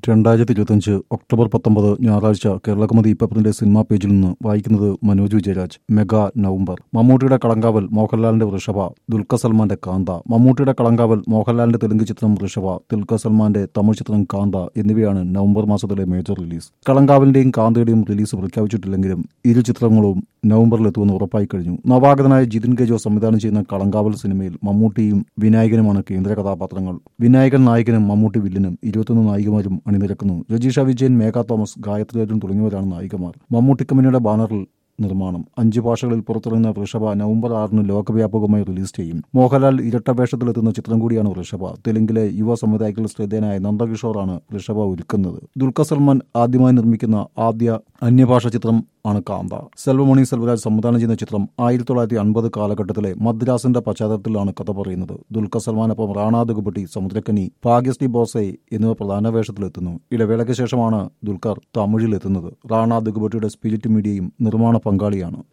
രണ്ടായിരത്തി ഇരുപത്തിയഞ്ച് ഒക്ടോബർ പത്തൊമ്പത് ഞായറാഴ്ച കേരളകമതി ഇപ്പത്തിന്റെ സിനിമാ പേജിൽ നിന്ന് വായിക്കുന്നത് മനോജ് വിജയരാജ് മെഗാ നവംബർ മമ്മൂട്ടിയുടെ കളങ്കാവൽ മോഹൻലാലിന്റെ വൃഷഭ ദുൽഖർ സൽമാന്റെ കാന്ത മമ്മൂട്ടിയുടെ കളങ്കാവൽ മോഹൻലാലിന്റെ തെലുങ്ക് ചിത്രം വൃഷഭ ദുൽഖർ സൽമാന്റെ തമിഴ് ചിത്രം കാന്ത എന്നിവയാണ് നവംബർ മാസത്തിലെ മേജർ റിലീസ് കളങ്കാവലിന്റെയും കാന്തയുടെയും റിലീസ് പ്രഖ്യാപിച്ചിട്ടില്ലെങ്കിലും ഇരു ചിത്രങ്ങളും നവംബറിലെത്തുമെന്ന് ഉറപ്പായി കഴിഞ്ഞു നവാഗതനായ ജിതിൻ ഗജോ സംവിധാനം ചെയ്യുന്ന കളങ്കാവൽ സിനിമയിൽ മമ്മൂട്ടിയും വിനായകനുമാണ് കേന്ദ്ര കഥാപാത്രങ്ങൾ വിനായകൻ നായകനും മമ്മൂട്ടി വില്ലനും ഇരുപത്തൊന്ന് നായികമാരും അണിനിരക്കുന്നു രജീഷ വിജയൻ മേഘ തോമസ് ഗായത്രി അരുൺ തുടങ്ങിയവരാണ് നായികമാർ മമ്മൂട്ടി കമ്പനിയുടെ ബാനറിൽ നിർമ്മാണം അഞ്ച് ഭാഷകളിൽ പുറത്തിറങ്ങുന്ന വൃഷഭ നവംബർ ആറിന് ലോകവ്യാപകമായി റിലീസ് ചെയ്യും മോഹൻലാൽ ഇരട്ട വേഷത്തിലെത്തുന്ന ചിത്രം കൂടിയാണ് വൃഷഭ തെലുങ്കിലെ യുവ സംവിധായകൽ ശ്രദ്ധേയനായ നന്ദകിഷോറാണ് വൃഷഭ ഒരുക്കുന്നത് ദുൽഖർ സൽമാൻ ആദ്യമായി നിർമ്മിക്കുന്ന ആദ്യ അന്യഭാഷ ചിത്രം ആണ് കാന്ത സെൽവമണി സെൽവരാജ് സംവിധാനം ചെയ്യുന്ന ചിത്രം ആയിരത്തി തൊള്ളായിരത്തി അൻപത് കാലഘട്ടത്തിലെ മദ്രാസിന്റെ പശ്ചാത്തലത്തിലാണ് കഥ പറയുന്നത് ദുൽഖർ സൽമാനൊപ്പം റാണാ ദുഗുബട്ടി സമുദ്രക്കനി ഭാഗ്യശ്രീ ബോസെ എന്നിവർ പ്രധാന വേഷത്തിലെത്തുന്നു ഇടവേളയ്ക്ക് ശേഷമാണ് ദുൽഖർ തമിഴിലെത്തുന്നത് റാണാ ദുഗുബട്ടിയുടെ സ്പിരിറ്റ് മീഡിയയും നിർമ്മാണ പങ്കാളിയാണ്